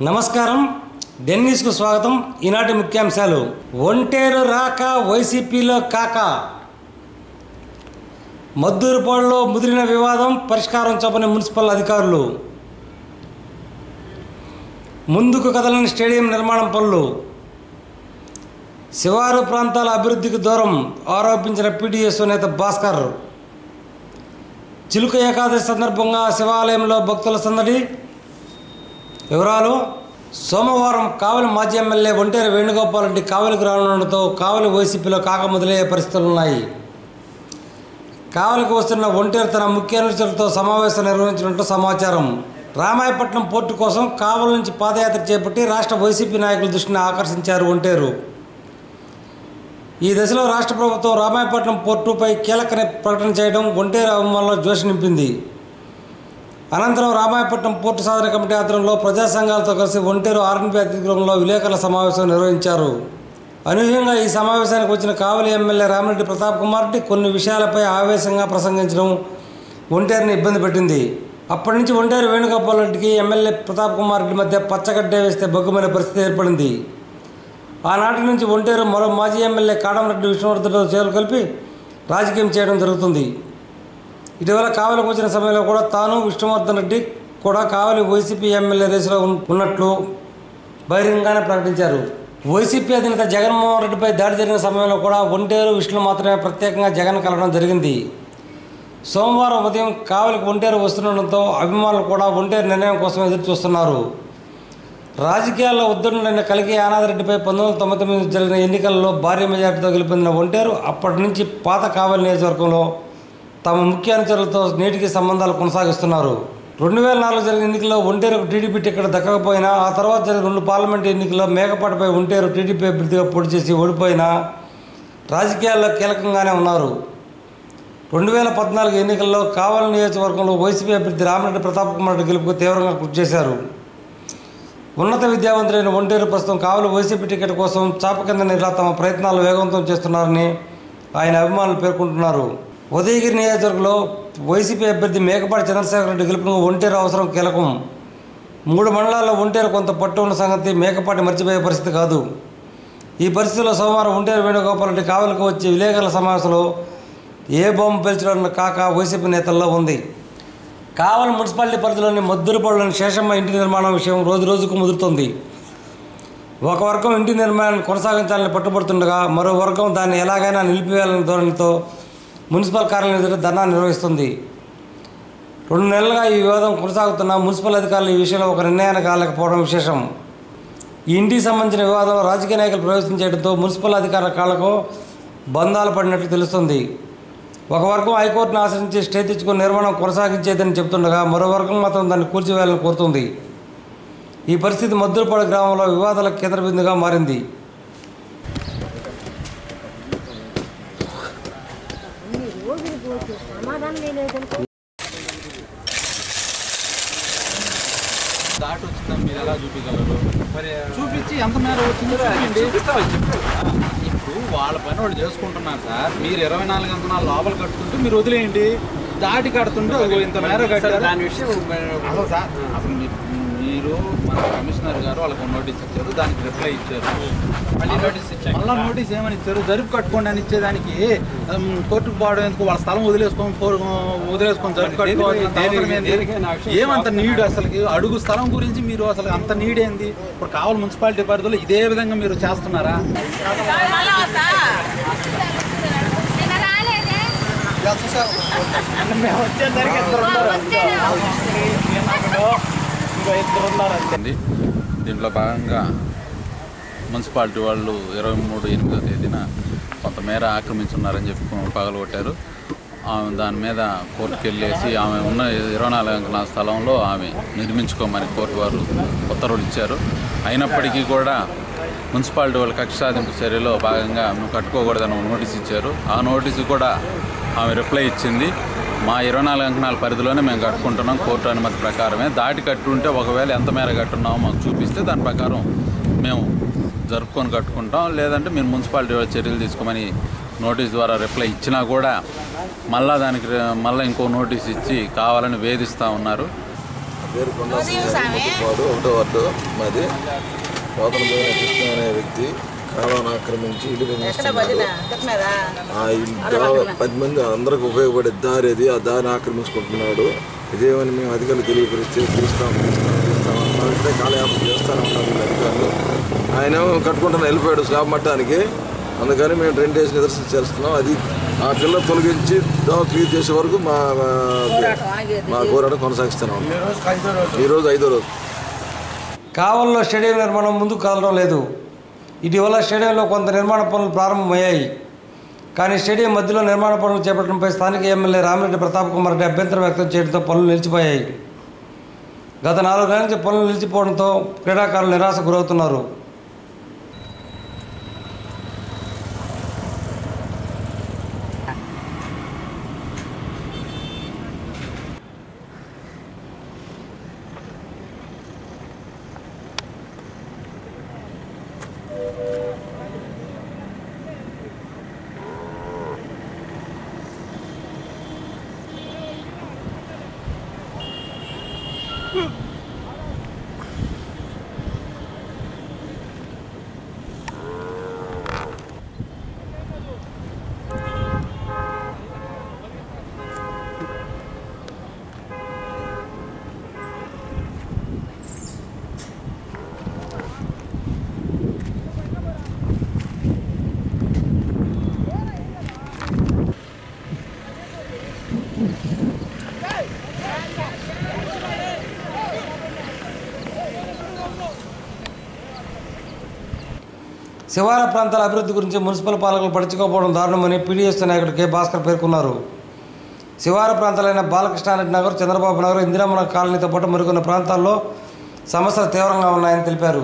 నమస్కారం డెన్నిస్కు స్వాగతం ఈనాటి ముఖ్యాంశాలు ఒంటేరు రాక వైసీపీలో కాక మద్దూరుపాడులో ముదిరిన వివాదం పరిష్కారం చూపని మున్సిపల్ అధికారులు ముందుకు కదలని స్టేడియం నిర్మాణం పనులు శివారు ప్రాంతాల అభివృద్ధికి దూరం ఆరోపించిన పీడీఎస్ నేత భాస్కర్ చిలుక ఏకాదశి సందర్భంగా శివాలయంలో భక్తుల సందడి వివరాలు సోమవారం కావలి మాజీ ఎమ్మెల్యే ఒంటేరు వేణుగోపాల్ రెడ్డి కావలికి రానుండటంతో కావలి వైసీపీలో కాక మొదలయ్యే పరిస్థితులున్నాయి కావలికి వస్తున్న ఒంటేరు తన ముఖ్య అనుచరులతో సమావేశం నిర్వహించినట్టు సమాచారం రామాయపట్నం పోర్టు కోసం కావలి నుంచి పాదయాత్ర చేపట్టి రాష్ట్ర వైసీపీ నాయకుల దృష్టిని ఆకర్షించారు ఒంటేరు ఈ దశలో రాష్ట్ర ప్రభుత్వం రామాయపట్నం పోర్టుపై కీలక ప్రకటన చేయడం ఒంటేరు అభిమానుల్లో జోషి నింపింది అనంతరం రామాయపట్నం పోర్టు సాధన కమిటీ ఆధ్వర్యంలో ప్రజా సంఘాలతో కలిసి ఒంటేరు ఆర్ఎన్పి అతిథిగృహంలో విలేకరుల సమావేశం నిర్వహించారు అనూహ్యంగా ఈ సమావేశానికి వచ్చిన కావలి ఎమ్మెల్యే రామిరెడ్డి ప్రతాప్ కుమార్ రెడ్డి కొన్ని విషయాలపై ఆవేశంగా ప్రసంగించడం ఒంటేరుని ఇబ్బంది పెట్టింది అప్పటి నుంచి ఒంటేరు వేణుగోపాల్ రెడ్డికి ఎమ్మెల్యే ప్రతాప్ కుమార్ రెడ్డి మధ్య పచ్చగడ్డే వేస్తే బగ్గుమైన పరిస్థితి ఏర్పడింది ఆనాటి నుంచి ఒంటేరు మరో మాజీ ఎమ్మెల్యే కాడంరెడ్డి విష్ణువర్ధన్తో చేతులు కలిపి రాజకీయం చేయడం జరుగుతుంది ఇటీవల కావలికి వచ్చిన సమయంలో కూడా తాను విష్ణువర్ధన్ రెడ్డి కూడా కావలి వైసీపీ ఎమ్మెల్యే రేసులో ఉన్- ఉన్నట్లు బహిరంగంగానే ప్రకటించారు వైసీపీ అధినేత జగన్మోహన్ రెడ్డిపై దాడి జరిగిన సమయంలో కూడా ఒంటేరు విష్ణు మాత్రమే ప్రత్యేకంగా జగన్ కలవడం జరిగింది సోమవారం ఉదయం కావలికి ఒంటేరు వస్తుండటంతో అభిమానులు కూడా ఒంటేరు నిర్ణయం కోసం ఎదురు చూస్తున్నారు రాజకీయాల్లో ఉద్దండులైన కలిగి ఆనాదరెడ్డిపై పంతొమ్మిది వందల తొంభై తొమ్మిది జరిగిన ఎన్నికల్లో భారీ మెజార్టీతో గెలుపొందిన ఒంటేరు అప్పటి నుంచి పాత కావలి నియోజకవర్గంలో తమ ముఖ్య అనుచరులతో నేటికి సంబంధాలు కొనసాగిస్తున్నారు రెండు వేల నాలుగు జరిగిన ఎన్నికల్లో ఒంటేరుకు టీడీపీ టికెట్ దక్కకపోయినా ఆ తర్వాత జరిగిన రెండు పార్లమెంట్ ఎన్నికల్లో మేకపాటిపై ఒంటేరు టీడీపీ అభ్యర్థిగా పోటీ చేసి ఓడిపోయినా రాజకీయాల్లో కీలకంగానే ఉన్నారు రెండు వేల పద్నాలుగు ఎన్నికల్లో కావలి నియోజకవర్గంలో వైసీపీ అభ్యర్థి రామిరెడ్డి ప్రతాప్ కుమార్ రెడ్డి గెలుపుకు తీవ్రంగా కృషి చేశారు ఉన్నత విద్యావంతులైన ఒంటేరు ప్రస్తుతం కావలి వైసీపీ టికెట్ కోసం చాప కింద నీరులా తమ ప్రయత్నాలు వేగవంతం చేస్తున్నారని ఆయన అభిమానులు పేర్కొంటున్నారు ఉదయగిరి నియోజకవర్గంలో వైసీపీ అభ్యర్థి మేకపాటి చంద్రశేఖర రెడ్డి గెలుపును ఒంటేరు అవసరం కీలకం మూడు మండలాల్లో ఒంటేరు కొంత పట్టు ఉన్న సంగతి మేకపాటి మర్చిపోయే పరిస్థితి కాదు ఈ పరిస్థితిలో సోమవారం ఒంటేరు వేణుగోపాల్ రెడ్డి కావలికి వచ్చే విలేకరుల సమావేశంలో ఏ బొమ్మ పేల్చడం కాక వైసీపీ నేతల్లో ఉంది కావలి మున్సిపాలిటీ పరిధిలోని మద్దురుపాడులోని శేషమ్మ ఇంటి నిర్మాణం విషయం రోజు రోజుకు ముదురుతోంది ఒక వర్గం ఇంటి నిర్మాణాన్ని కొనసాగించాలని పట్టుబడుతుండగా మరో వర్గం దాన్ని ఎలాగైనా నిలిపివేయాలనే ధోరణితో మున్సిపల్ కార్యాలయం ఎదుట ధర్నా నిర్వహిస్తుంది రెండు నెలలుగా ఈ వివాదం కొనసాగుతున్న మున్సిపల్ అధికారులు ఈ విషయంలో ఒక నిర్ణయానికి కాలేకపోవడం విశేషం ఈ ఇంటికి సంబంధించిన వివాదంలో రాజకీయ నాయకులు ప్రవేశించడంతో మున్సిపల్ అధికారుల కాళ్లకు బంధాలు పడినట్లు తెలుస్తుంది ఒక వర్గం హైకోర్టును ఆశ్రయించి స్టే తెచ్చుకుని నిర్మాణం కొనసాగించేదని చెబుతుండగా మరో వర్గం మాత్రం దాన్ని కూల్చివేయాలని కోరుతుంది ఈ పరిస్థితి మద్దులపాడు గ్రామంలో వివాదాల కేంద్ర బిందుగా మారింది సమాధానం లేదనుకో దాటి వచ్చిందని మీరు ఎలా చూపించగలరు మరి చూపించి ఎంత మేర వచ్చిందో చూపించండి ఇప్పుడు వాళ్ళ పని వాళ్ళు చేసుకుంటున్నారు సార్ మీరు ఇరవై నాలుగు గంటల లోపల కట్టుకుంటే మీరు వదిలేయండి దాటి కడుతుంటే అదిగో ఇంత మేర కట్టారు దాని విషయం అసలు సార్ అసలు మీ- మీరు మన కమిషనర్ గారు వాళ్ళకి నోటీస్ ఇచ్చారు దానికి రిప్లై ఇచ్చారు మళ్ళీ నోటీస్ ఇచ్చాక మళ్ళా నోటీస్ ఏమని ఇచ్చారు జరుపు కట్టుకోండి అని ఇచ్చేదానికి ఉమ్, కోర్టుకు పోవడం ఎందుకు వాళ్ళ స్థలం వదిలేసుకొని పో- వదిలేసుకొని జరుపు కట్టుకోవాల్సిన దేనికి- అవసరం ఏంది? దేనికి నా విషయం ఏమంత నీడు అసలు అడుగు స్థలం గురించి మీరు అసలు అంత నీడ్ ఏంది ఇప్పుడు కావాలి మున్సిపాలిటీ పరిధిలో ఇదే విధంగా మీరు చేస్తున్నారా నిన్న రాలేదే ఉంది దీంట్లో భాగంగా మున్సిపాలిటీ వాళ్ళు ఇరవై మూడు ఎనిమిదో తేదీన కొంతమేర ఆక్రమించున్నారని చెప్పి పగలగొట్టారు ఆమె దాని మీద కోర్టుకు వెళ్ళేసి ఆమె ఉన్న ఇరవై నాలుగు అంకణ స్థలంలో ఆమె నిర్మించుకోమని కోర్టు వారు ఉత్తర్వులు ఇచ్చారు అయినప్పటికీ కూడా మున్సిపాలిటీ వాళ్ళ కక్ష సాధింపు చర్యలో భాగంగా నువ్వు కట్టుకోకూడదని ఒక నోటీస్ ఇచ్చారు ఆ నోటీసు కూడా ఆమె రిప్లై ఇచ్చింది మా ఇరవై నాలుగు అంకణాల పరిధిలోనే మేము కట్టుకుంటున్నాం కోర్టు అనుమతి ప్రకారమే దాటి కట్టుంటే ఒకవేళ ఎంత మేర కట్టున్నామో మాకు చూపిస్తే దాని ప్రకారం మేము జరుపుకొని కట్టుకుంటాం లేదంటే మీరు మున్సిపాలిటీ వాళ్ళ చర్యలు తీసుకోమని నోటీస్ ద్వారా రిప్లై ఇచ్చినా కూడా మళ్ళా దానికి రే- మళ్ళీ ఇంకో నోటీస్ ఇచ్చి కావాలని వేధిస్తూ ఉన్నారు పేరు కొండపాడు ఒకటో వార్డు మాది పోతన పోయిన కృష్ణ అనే వ్యక్తి కాలువను ఆక్రమించి ఇల్లు నిర్మిస్తున్నాడు ఆ ఇల్లు దా- పది మంది అందరికి ఉపయోగపడే దారి అది ఆ దారిని ఆక్రమించుకుంటున్నాడు ఇదేమని మేము అధికారులు తెలియపరిస్తే తీస్తాం తీస్తాం తీస్తాం అంటే కాలయాపన చేస్తానే ఉంటారు వీళ్ళు అధికారులు ఆయన ఏమో కట్టుకుంటున్న వెళ్ళిపోయాడు స్లాబ్ మట్టానికి అందుకని మేము టెన్ డేస్ నిదర్శన చేస్తున్నాం అది ఆ పిల్ల తొలగించి దోమ క్లియర్ చేసే వరకు మా మా- మా పోరాటం కొనసాగిస్తున్నాం ఈరోజు ఐదో రోజు కావల్లో స్టేడియం నిర్మాణం ముందుకు కదలడం లేదు ఇటీవల స్టేడియంలో కొంత నిర్మాణ పనులు ప్రారంభమయ్యాయి కానీ స్టేడియం మధ్యలో నిర్మాణ పనులు చేపట్టడంపై స్థానిక ఎమ్మెల్యే రామిరెడ్డి ప్రతాప్ కుమార్ రెడ్డి అభ్యంతరం వ్యక్తం చేయడంతో పనులు నిలిచిపోయాయి గత నాలుగు నెలల నుంచి పనులు నిలిచిపోవడంతో క్రీడాకారులు నిరాశ గురవుతున్నారు శివార ప్రాంతాల అభివృద్ధి గురించి మున్సిపల్ పాలకులు పట్టించుకోకపోవడం దారుణమని పీడీఎస్ నాయకుడు కె భాస్కర్ పేర్కొన్నారు శివార ప్రాంతాలైన బాలకృష్ణారెడ్డి నగర్ చంద్రబాబు నగర్ ఇందిరామణ కాలనీతో పాటు మరికొన్ని ప్రాంతాల్లో సమస్యలు తీవ్రంగా ఉన్నాయని తెలిపారు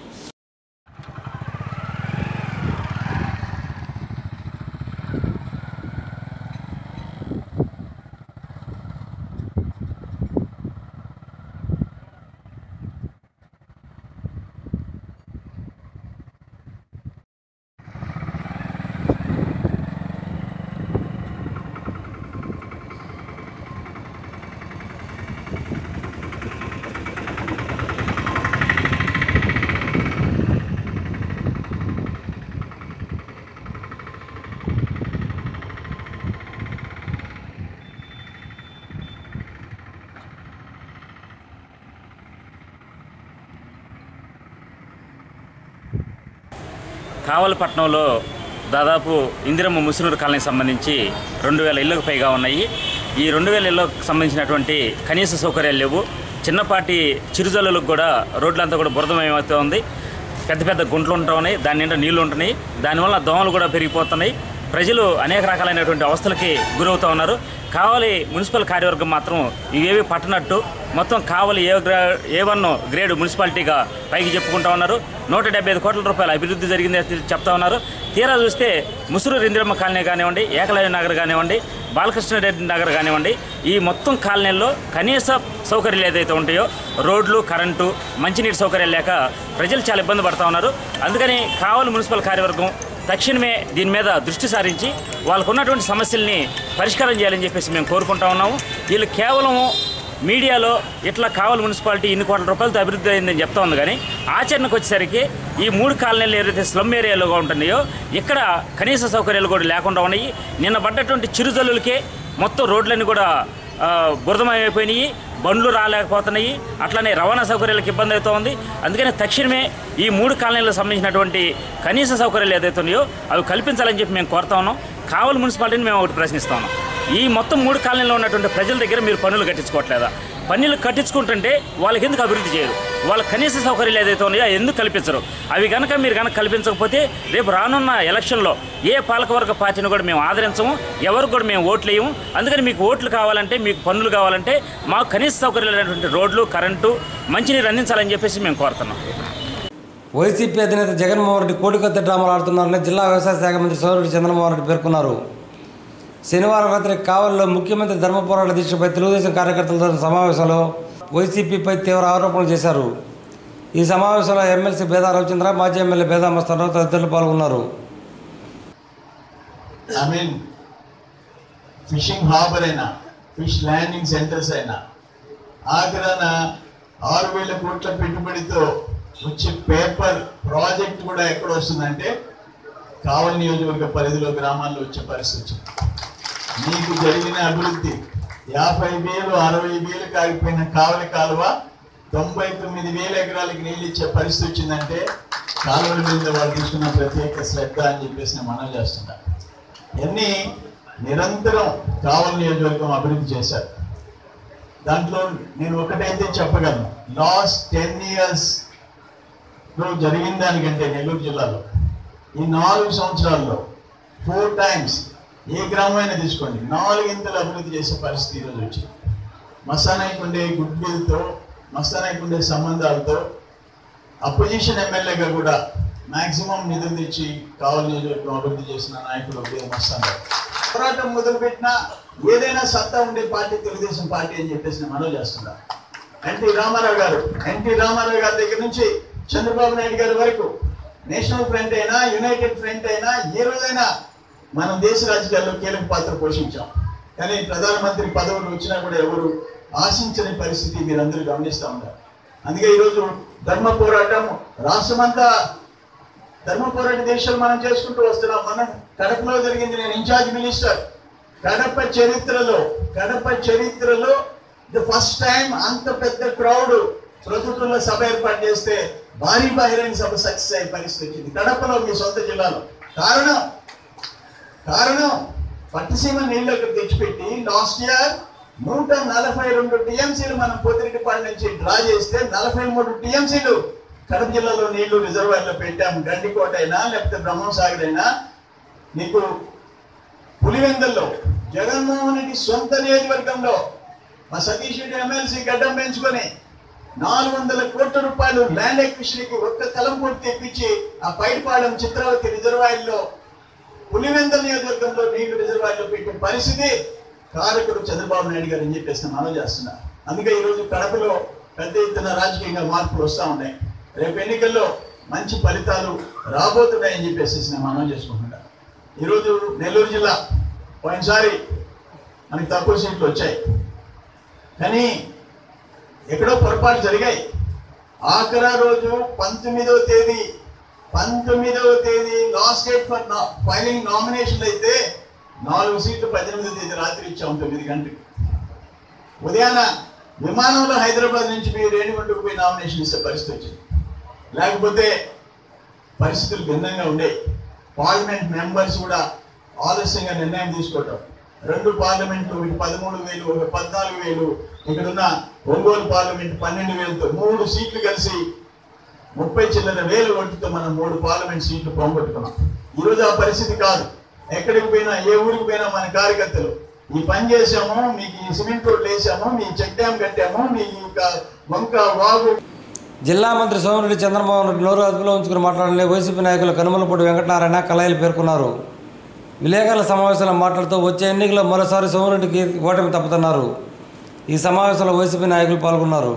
కావలపట్నంలో దాదాపు ఇందిరమ్మ ముసునూరు కాలనీకి సంబంధించి రెండు వేల ఇళ్ళకు పైగా ఉన్నాయి ఈ రెండు వేల ఇళ్ళకు సంబంధించినటువంటి కనీస సౌకర్యాలు లేవు చిన్నపాటి చిరుజల్లులకు కూడా రోడ్లంతా కూడా బురదమయమవుతూ ఉంది పెద్ద పెద్ద గుంటలు ఉంటూ ఉన్నాయి దాని నిండా నీళ్లు ఉంటున్నాయి దానివల్ల దోమలు కూడా పెరిగిపోతున్నాయి ప్రజలు అనేక రకాలైనటువంటి అవస్థలకి గురవుతూ ఉన్నారు కావలి మున్సిపల్ కార్యవర్గం మాత్రం ఇవేవి పట్టనట్టు మొత్తం కావలి ఏ గ్రా ఏ వన్ గ్రేడ్ మున్సిపాలిటీగా పైకి చెప్పుకుంటా ఉన్నారు నూట డెబ్బై ఐదు కోట్ల రూపాయల అభివృద్ధి జరిగింది అని చెప్తా ఉన్నారు తీరా చూస్తే ముసురు ఇందిరమ్మ కాలనీ కానివ్వండి ఏకలవ్య నగర్ కానివ్వండి బాలకృష్ణారెడ్డి నగర్ కానివ్వండి ఈ మొత్తం కాలనీల్లో కనీస సౌకర్యాలు ఏదైతే ఉంటాయో రోడ్లు కరెంటు మంచినీటి సౌకర్యాలు లేక ప్రజలు చాలా ఇబ్బంది పడతా ఉన్నారు అందుకని కావలి మున్సిపల్ కార్యవర్గం తక్షణమే దీని మీద దృష్టి సారించి వాళ్ళకు ఉన్నటువంటి సమస్యల్ని పరిష్కారం చేయాలని చెప్పేసి మేము కోరుకుంటా ఉన్నాము వీళ్ళు కేవలం మీడియాలో ఇట్లా కావలి మున్సిపాలిటీ ఇన్ని కోట్ల రూపాయలతో అభివృద్ధి అయిందని చెప్తా ఉంది కానీ ఆచరణకు వచ్చేసరికి ఈ మూడు కాలనీలు ఏదైతే స్లమ్ ఏరియాలుగా ఉంటున్నాయో ఇక్కడ కనీస సౌకర్యాలు కూడా లేకుండా ఉన్నాయి నిన్న పడ్డటువంటి చిరుజల్లులకే మొత్తం రోడ్లన్నీ కూడా ఆ, బురదమయమైపోయినాయి బండ్లు రాలేకపోతున్నాయి అట్లనే రవాణా సౌకర్యాలకు ఇబ్బంది అవుతూ ఉంది అందుకని తక్షణమే ఈ మూడు కాలనీలకు సంబంధించినటువంటి కనీస సౌకర్యాలు ఏదైతే ఉన్నాయో అవి కల్పించాలని చెప్పి మేము కోరుతా ఉన్నాం కావలి మున్సిపాలిటీని మేము ఒకటి ప్రశ్నిస్తా ఉన్నాం ఈ మొత్తం మూడు కాలనీలో ఉన్నటువంటి ప్రజల దగ్గర మీరు పన్నులు కట్టించుకోవట్లేదా పన్నులు కట్టించుకుంటుంటే వాళ్ళకి ఎందుకు అభివృద్ధి చేయరు వాళ్ళ కనీస సౌకర్యాలు ఏదైతే ఉన్నాయో అవి ఎందుకు కల్పించరు అవి కనుక మీరు కనుక కల్పించకపోతే రేపు రానున్న ఎలక్షన్లో ఏ పాలకవర్గ పార్టీని కూడా మేము ఆదరించము ఎవరికి కూడా మేము ఓట్లు వేయము అందుకని మీకు ఓట్లు కావాలంటే మీకు పన్నులు కావాలంటే మాకు కనీస సౌకర్యాలైనటువంటి రోడ్లు కరెంటు మంచినీరు అందించాలని చెప్పేసి మేము కోరుతున్నాం వైసీపీ అధినేత జగన్మోహన్ రెడ్డి కోడికొత్త డ్రామాలు ఆడుతున్నారని జిల్లా వ్యవసాయ శాఖ మంత్రి సోదరుడు చంద్రమోహన్ రెడ్డి పేర్కొన్నారు శనివారం రాత్రి కావలిలో ముఖ్యమంత్రి ధర్మ పోరాట దీక్షపై తెలుగుదేశం కార్యకర్తలతో సమావేశంలో వైసీపీపై తీవ్ర ఆరోపణలు చేశారు ఈ సమావేశంలో ఎమ్మెల్సీ బేదా రవిచంద్ర మాజీ ఎమ్మెల్యే బేదా మస్తారావు తదితరులు పాల్గొన్నారు ఐ మీన్ ఫిషింగ్ హార్బర్ అయినా ఫిష్ ల్యాండింగ్ సెంటర్స్ అయినా ఆఖరాన ఆరు వేల కోట్ల పెట్టుబడితో వచ్చే పేపర్ ప్రాజెక్ట్ కూడా ఎక్కడ వస్తుందంటే కావలి నియోజకవర్గ పరిధిలో గ్రామాల్లో వచ్చే పరిస్థితి వచ్చింది మీకు జరిగిన అభివృద్ధి యాభై వేలు అరవై వేలు కాగిపోయిన కావలి కాలువ తొంభై తొమ్మిది వేల ఎకరాలకి నీళ్ళు ఇచ్చే పరిస్థితి వచ్చిందంటే కాలువల మీద వాళ్ళు తీసుకున్న ప్రత్యేక శ్రద్ధ అని చెప్పేసి నేను మనం చేస్తున్నా ఇవన్నీ నిరంతరం కావలి నియోజకవర్గం అభివృద్ధి చేశారు దాంట్లో నేను ఒకటైతే చెప్పగలను లాస్ట్ టెన్ ఇయర్స్ లో జరిగిన దానికంటే నెల్లూరు జిల్లాలో ఈ నాలుగు సంవత్సరాల్లో ఫోర్ టైమ్స్ ఏ గ్రామమైనా తీసుకోండి నాలుగింతలు అభివృద్ధి చేసే పరిస్థితి ఈరోజు వచ్చింది మస్తానాయకు ఉండే గుడ్ విల్తో మస్తానాయకు ఉండే సంబంధాలతో అపోజిషన్ ఎమ్మెల్యేగా కూడా మాక్సిమం నిధులు తెచ్చి కావలి నియోజకవర్గం అభివృద్ధి చేసిన నాయకుడు ఉదయం మస్తాన్ పోరాటం మొదలుపెట్టినా ఏదైనా సత్తా ఉండే పార్టీ తెలుగుదేశం పార్టీ అని చెప్పేసి నేను మనవి చేస్తున్నా ఎన్టీ రామారావు గారు ఎన్టీ రామారావు గారి దగ్గర నుంచి చంద్రబాబు నాయుడు గారి వరకు నేషనల్ ఫ్రంట్ అయినా యునైటెడ్ ఫ్రంట్ అయినా ఏ రోజైనా మనం దేశ రాజకీయాల్లో కీలక పాత్ర పోషించాం కానీ ప్రధానమంత్రి పదవులు వచ్చినా కూడా ఎవరు ఆశించని పరిస్థితి మీరందరూ గమనిస్తూ ఉన్నారు అందుకే ఈరోజు ధర్మ పోరాటం రాష్ట్రమంతా ధర్మ పోరాట దేశాలు మనం చేసుకుంటూ వస్తున్నాం మనం కడపలో జరిగింది నేను ఇన్ఛార్జ్ మినిస్టర్ కడప చరిత్రలో కడప చరిత్రలో ద ఫస్ట్ టైం అంత పెద్ద క్రౌడ్ ప్రభుత్వంలో సభ ఏర్పాటు చేస్తే భారీ బహిరంగ సభ సక్సెస్ అయ్యే పరిస్థితి వచ్చింది కడపలో మీ సొంత జిల్లాలో కారణం కారణం పట్టుసీమ నీళ్ళు అక్కడ తెచ్చిపెట్టి లాస్ట్ ఇయర్ నూట నలభై రెండు టీఎంసీలు మనం పోతిరెడ్డిపాడు నుంచి డ్రా చేస్తే నలభై మూడు టీఎంసీలు కడప జిల్లాలో నీళ్లు రిజర్వాయర్లో పెట్టాము గండికోట అయినా లేకపోతే బ్రహ్మం సాగర్ అయినా నీకు పులివెందల్లో జగన్మోహన్ రెడ్డి సొంత నియోజకవర్గంలో మా సతీష్ రెడ్డి ఎమ్మెల్సీ గడ్డం పెంచుకొని నాలుగు వందల కోట్ల రూపాయలు ల్యాండ్ ఎక్విషన్కి ఒక్క తలంపూడి తెప్పించి ఆ పైడిపాలెం చిత్రావతి రిజర్వాయర్లో పులివెందల నియోజకవర్గంలో నీళ్లు రిజర్వాయర్లో పెట్టే పరిస్థితి కారకుడు చంద్రబాబు నాయుడు గారు అని చెప్పేసి మనం చేస్తున్నా అందుకే ఈరోజు కడపలో పెద్ద ఎత్తున రాజకీయంగా మార్పులు వస్తూ ఉన్నాయి రేపు ఎన్నికల్లో మంచి ఫలితాలు రాబోతున్నాయని చెప్పేసి నేను మనం చేసుకుంటున్నా ఈరోజు నెల్లూరు జిల్లా పోయినసారి మనకి తక్కువ సీట్లు వచ్చాయి కానీ ఎక్కడో పొరపాటు జరిగాయి ఆఖరా రోజు పంతొమ్మిదవ తేదీ పంతొమ్మిదవ తేదీ last date for filing nomination అయితే నాలుగు సీట్లు పద్దెనిమిదవ తేదీ రాత్రి ఇచ్చాం తొమ్మిది గంటలకు ఉదయాన విమానంలో హైదరాబాద్ నుంచి మీరు రేణిగుంటకు పోయి నామినేషన్ ఇచ్చే పరిస్థితి వచ్చింది లేకపోతే పరిస్థితులు భిన్నంగా ఉండేవి పార్లమెంట్ మెంబర్స్ కూడా ఆలస్యంగా నిర్ణయం తీసుకోవటం రెండు పార్లమెంట్లు ఇటు పదమూడు వేలు ఒక పద్నాలుగు వేలు ఇక్కడున్న ఒంగోలు పార్లమెంట్ పన్నెండు వేలతో మూడు సీట్లు కలిసి ముప్పై చిల్లర వేల ఓటుతో మనం మూడు పార్లమెంట్ సీట్లు పోగొట్టుకున్నాం ఈరోజు ఆ పరిస్థితి కాదు ఎక్కడికి పోయినా ఏ ఊరికి పోయినా మన కార్యకర్తలు ఈ పని చేసాము మీకు ఈ సిమెంట్ రోడ్లు వేసాము మీ చెక్ డ్యామ్ కట్టాము మీ యొక్క వంక వాగు జిల్లా మంత్రి సోమిరెడ్డి చంద్రమోహన్ రెడ్డి నోరు అదుపులో ఉంచుకుని మాట్లాడలే వైసీపీ నాయకులు కనుమలపూడి వెంకటనారాయణ కలాయిలు పేర్కొన్నారు విలేకరుల సమావేశంలో మాట్లాడుతూ వచ్చే ఎన్నికల్లో మరోసారి సోమిరెడ్డికి ఓటమి తప్పుతున్నారు ఈ సమావేశంలో వైసీపీ నాయకులు పాల్గొన్నారు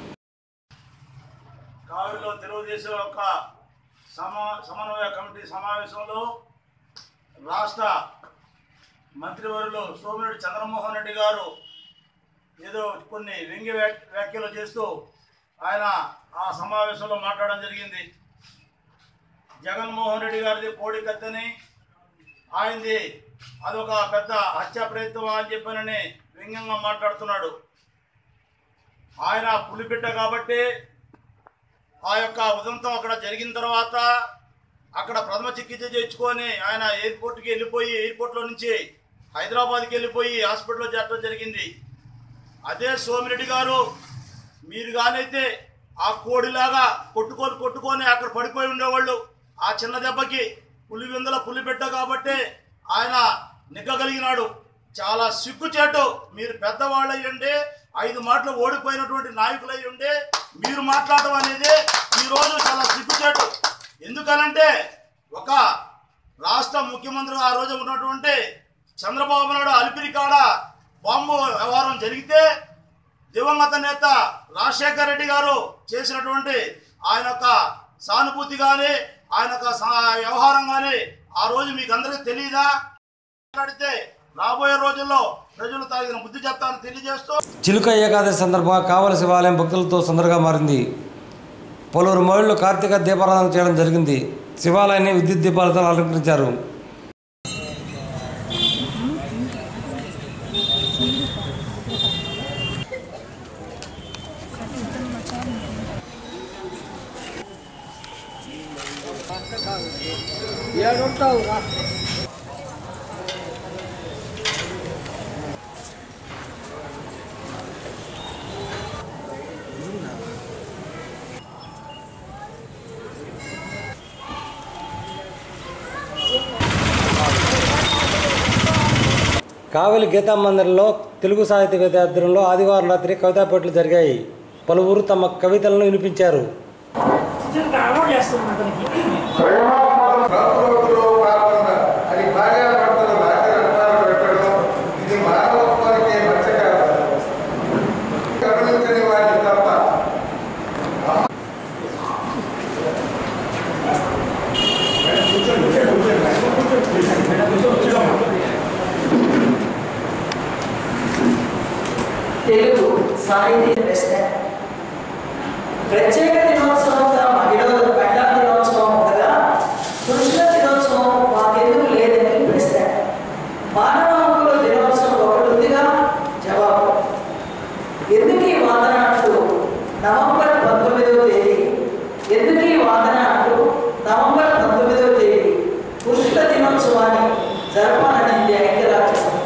కావిడిలో తెలుగుదేశం యొక్క సమా సమన్వయ కమిటీ సమావేశంలో రాష్ట్ర మంత్రివర్యులు సోమిరెడ్డి చంద్రమోహన్ రెడ్డి గారు ఏదో కొన్ని వ్యంగ్య వ్యాక్- వ్యాఖ్యలు చేస్తూ ఆయన ఆ సమావేశంలో మాట్లాడడం జరిగింది జగన్మోహన్ రెడ్డి గారిది కోడి కత్తని ఆయనది అదొక పెద్ద హత్యా ప్రయత్నం అని చెప్పనని వ్యంగ్యంగా మాట్లాడుతున్నాడు ఆయన పులిబిడ్డ కాబట్టి ఆ యొక్క ఉదంతం అక్కడ జరిగిన తర్వాత అక్కడ ప్రథమ చికిత్స చేయించుకొని ఆయన ఎయిర్పోర్ట్కి వెళ్ళిపోయి ఎయిర్పోర్ట్లో నుంచి హైదరాబాద్కి వెళ్ళిపోయి హాస్పిటల్లో చేరడం జరిగింది అదే సోమిరెడ్డి గారు మీరు కానైతే ఆ కోడిలాగా కొట్టుకొని కొట్టుకొని అక్కడ పడిపోయి ఉండేవాళ్ళు ఆ చిన్న దెబ్బకి పులివెందుల పులిబిడ్డ కాబట్టి ఆయన నిగ్గగలిగినాడు చాలా సిగ్గుచేటు మీరు పెద్దవాళ్ళు అయి ఉండే ఐదు మాటలు ఓడిపోయినటువంటి నాయకులు అయి ఉండే మీరు మాట్లాడడం అనేది ఈరోజు చాలా సిగ్గుచేటు ఎందుకనంటే ఒక రాష్ట్ర ముఖ్యమంత్రి ఆ రోజు ఉన్నటువంటి చంద్రబాబు నాయుడు అలిపిరి కాడ బాంబు వ్యవహారం జరిగితే దివంగత నేత రాజశేఖర రెడ్డి గారు చేసినటువంటి ఆయన యొక్క సానుభూతి కానీ ఆయన యొక్క సా- వ్యవహారం కానీ ఆ రోజు మీకు అందరికీ తెలియదా మాట్లాడితే రాబోయే రోజుల్లో ప్రజలు తాగిన బుద్ధి చెప్తాను తెలియజేస్తూ చిలుక ఏకాదశి సందర్భంగా కావల శివాలయం భక్తులతో సందడిగా మారింది పలువురు మహిళలు కార్తీక దీపారాధన చేయడం జరిగింది శివాలయాన్ని విద్యుత్ దీపాలతో అలంకరించారు కావలి గీతా మందిరంలో తెలుగు సాహిత్య విద్యార్థులలో ఆదివారం రాత్రి కవితా పోటీలు జరిగాయి పలువురు తమ కవితలను వినిపించారు అది భార్యాభర్తలు రాత్రి రత్నాలు పెట్టడం ఇది మానవత్వానికి మత్స్యకారం గమనించని వాటి తప్ప తెలుగు సాహితీ ప్రశ్న ప్రత్యేక దినోత్సవంగా మహిళల మహిళా దినోత్సవం ఉండగా పురుషుల దినోత్సవం మాకెందుకు లేదని ప్రశ్న మానవ హక్కుల దినోత్సవం ఒకటి ఉందిగా జవాబు ఎందుకు ఈ వాదన అంటూ నవంబర్ పంతొమ్మిదవ తేదీ ఎందుకు ఈ వాదన అంటూ నవంబర్ పంతొమ్మిదవ తేదీ పురుషుల దినోత్సవాన్ని జరపాలనింది ఐక్యరాజ్య సమితి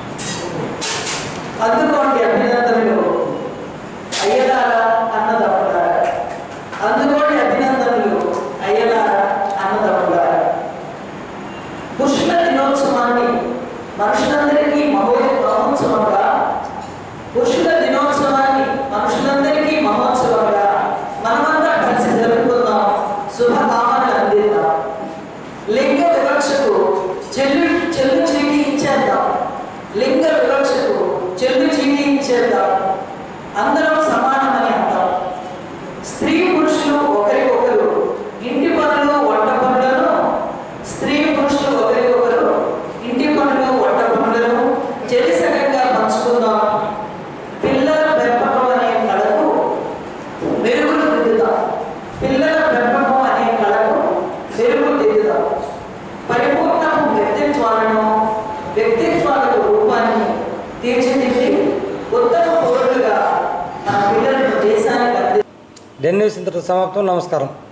అందుకోండి అభినందనలు అయ్యలారా అన్నదమ్ములారా అందుకోండి అభినందనలు అయ్యలారా అన్నదమ్ములారా పురుషుల దినోత్సవాన్ని మనుషులందరికీ మహో మహోత్సవంగా పురుషుల దినోత్సవాన్ని మనుషులందరికీ మహోత్సవంగా మనమంతా కలిసి జరుపుకుందాం శుభకామనలు అందిద్దాం లింగ వివక్షకు చెల్లు చెల్లు చీటి ఇచ్చేద్దాం లింగ వివక్షకు చెల్లు చీటి ఇచ్చేద్దాం అందరం సమానమని అందాం స్త్రీ పురుషులు ఒకరికొకరు ఇంటి పనులు వంట పనులను స్త్రీ పురుషులు ఒకరికొకరు ఇంటి పనులు వంట పనులను చెలిసగంగా పంచుకుందాం పిల్లల పెంపకం అనే కళకు మెరుగులు దిద్దుదాం పిల్లల పెంపకం అనే కళకు మెరుగులు దిద్దుదాం పరిపూర్ణ వ్యక్తిత్వాలను వ్యక్తిత్వాలకు రూపాన్ని తీర్చిదిద్ది ఉత్తమ పౌరులుగా మన పిల్లలను దేశానికి అంది డెన్ న్యూస్ ఇంతటితో సమాప్తం నమస్కారం